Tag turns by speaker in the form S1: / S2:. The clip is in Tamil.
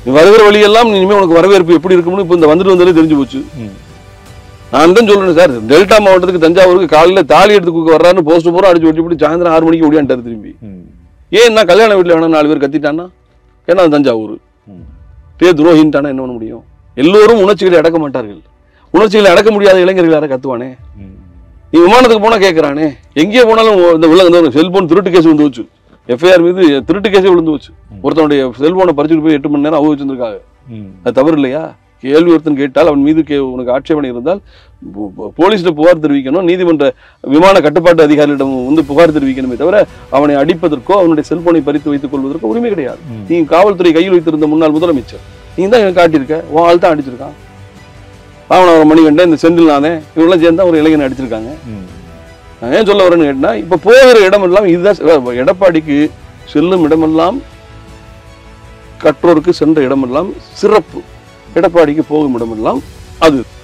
S1: நீ வருகிற வழியெல்லாம் நீ இனிமே உனக்கு வரவேற்பு எப்படி இருக்கும்னு இப்போ இந்த வந்துட்டு வந்தாலே தெரிஞ்சு போச்சு
S2: ம்.
S1: நான் தான் சொல்றேன் சார் டெல்டா மாவட்டத்துக்கு தஞ்சாவூருக்கு காலையில தாலி எடுத்து கொடுக்க வர்றாருன்னு போஸ்ட் பூரா அடிச்சு ஒட்டி போட்டு சாயந்தரம் ஆறு மணிக்கு ஓடியாண்டாரு திரும்பி
S2: ம்.
S1: ஏன் நான் கல்யாண வீட்டில் வேணா நாலு பேர் கத்திட்டான்னா ஏன்னா அது தஞ்சாவூர்
S2: ம்.
S1: பேர் துரோகின்ட்டானா என்ன பண்ண முடியும் எல்லோரும் உணர்ச்சிகளை அடக்க மாட்டார்கள் உணர்ச்சிகளை அடக்க முடியாத இளைஞர்கள் யாரை கத்துவானே
S2: ம்.
S1: நீ விமானத்துக்கு போனா கேட்கறானே எங்கேயே போனாலும் உ- இந்த உள்ள இந்த செல்போன் திருட்டு கேஸ் விழுந்து வச்சு எஃப்ஐஆர் மீது திருட்டு கேஸே விழுந்து வச்சு ஒருத்தனுடைய செல்போனை பறிச்சுட்டு போய் எட்டு மணி நேரம் அவங்க வச்சிருக்காங்க
S2: ம்.
S1: அது தவறு இல்லையா கேள்வி ஒருத்தன் கேட்டால் அவன் மீது கே உனக்கு ஆட்சேபனை இருந்தால் போ- போ- போலீஸ்ல புகார் தெரிவிக்கணும் நீதிமன்ற விமான கட்டுப்பாட்டு அதிகாரியிடம் வந்து புகார் தெரிவிக்கணுமே தவிர அவனை அடிப்பதற்கோ அவனுடைய செல்போனை பறித்து வைத்துக் கொள்வதற்கோ உரிமை கிடையாது
S2: ம்.
S1: நீ காவல்துறை கையில் வைத்திருந்த முன்னாள் முதலமைச்சர் நீ தான் எனக்கு காட்டியிருக்க உன் ஆள் தான் அடிச்சிருக்கான் பாவனவரம் மணிகண்டன் இந்த செந்தில் நானே இவங்களாம் சேர்ந்து ஒரு இளைஞனை அடிச்சிருக்காங்க
S2: ம்.
S1: நான் ஏன் சொல்ல வரேன்னு கேட்டா இப்ப போகிற இடம் எல்லாம் இதுதான் ச- எடப்பாடிக்கு செல்லும் இடமெல்லாம் கற்றோருக்கு சென்ற இடமெல்லாம் சிறப்பு எடப்பாடிக்கு போகும் இடமெல்லாம் அது